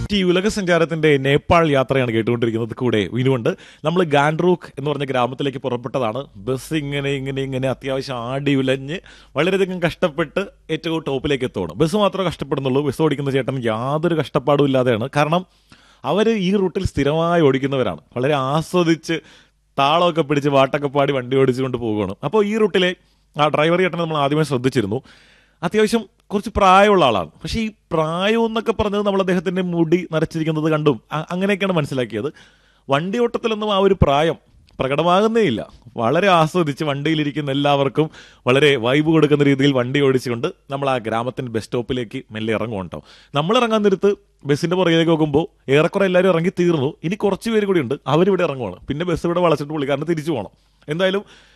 ഈ ഉലക സഞ്ചാരത്തിന്റെ നേപ്പാൾ യാത്രയാണ് കേട്ടുകൊണ്ടിരിക്കുന്നത് കൂടെ വിനുണ്ട് നമ്മൾ ഗാൻഡ്രൂക്ക് എന്ന് പറഞ്ഞ ഗ്രാമത്തിലേക്ക് പുറപ്പെട്ടതാണ് ബസ് ഇങ്ങനെ ഇങ്ങനെ ഇങ്ങനെ അത്യാവശ്യം ആടി ഉലഞ്ഞ് വളരെയധികം കഷ്ടപ്പെട്ട് ഏറ്റവും ടോപ്പിലേക്ക് എത്തുകയാണ് ബസ് മാത്രമേ കഷ്ടപ്പെടുന്നുള്ളൂ ബസ് ഓടിക്കുന്ന ചേട്ടൻ യാതൊരു കഷ്ടപ്പാടും ഇല്ലാതെയാണ് കാരണം അവർ ഈ റൂട്ടിൽ സ്ഥിരമായി ഓടിക്കുന്നവരാണ് വളരെ ആസ്വദിച്ച് താളമൊക്കെ പിടിച്ച് പാട്ടൊക്കെ പാടി വണ്ടി ഓടിച്ചുകൊണ്ട് പോവുകയാണ് അപ്പോൾ ഈ റൂട്ടിലെ ആ ഡ്രൈവർ ചേട്ടനെ നമ്മൾ ആദ്യമേ ശ്രദ്ധിച്ചിരുന്നു അത്യാവശ്യം കുറച്ച് പ്രായമുള്ള ആളാണ് പക്ഷേ ഈ പ്രായം എന്നൊക്കെ പറഞ്ഞത് നമ്മൾ അദ്ദേഹത്തിന്റെ മുടി നരച്ചിരിക്കുന്നത് കണ്ടും അ- അങ്ങനെയൊക്കെയാണ് മനസ്സിലാക്കിയത് വണ്ടി ഓട്ടത്തിലൊന്നും ആ ഒരു പ്രായം പ്രകടമാകുന്നേ ഇല്ല വളരെ ആസ്വദിച്ച് വണ്ടിയിലിരിക്കുന്ന എല്ലാവർക്കും വളരെ വൈബ് കൊടുക്കുന്ന രീതിയിൽ വണ്ടി ഓടിച്ചുകൊണ്ട് നമ്മൾ ആ ഗ്രാമത്തിന്റെ ബസ് സ്റ്റോപ്പിലേക്ക് മെല്ലെ ഇറങ്ങും കേട്ടോ നമ്മൾ ഇറങ്ങാൻ നേരത്ത് ബസ്സിന്റെ പുറകിലേക്ക് നോക്കുമ്പോൾ ഏറെക്കുറെ എല്ലാവരും ഇറങ്ങി തീർന്നു ഇനി കുറച്ച് പേര് കൂടി ഉണ്ട് അവരിവിടെ ഇറങ്ങുവാണ് പിന്നെ ബസ് ഇവിടെ വളച്ചിട്ട് പുള്ളിക്കാരന് തിരിച്ചു പോകണം എന്തായാലും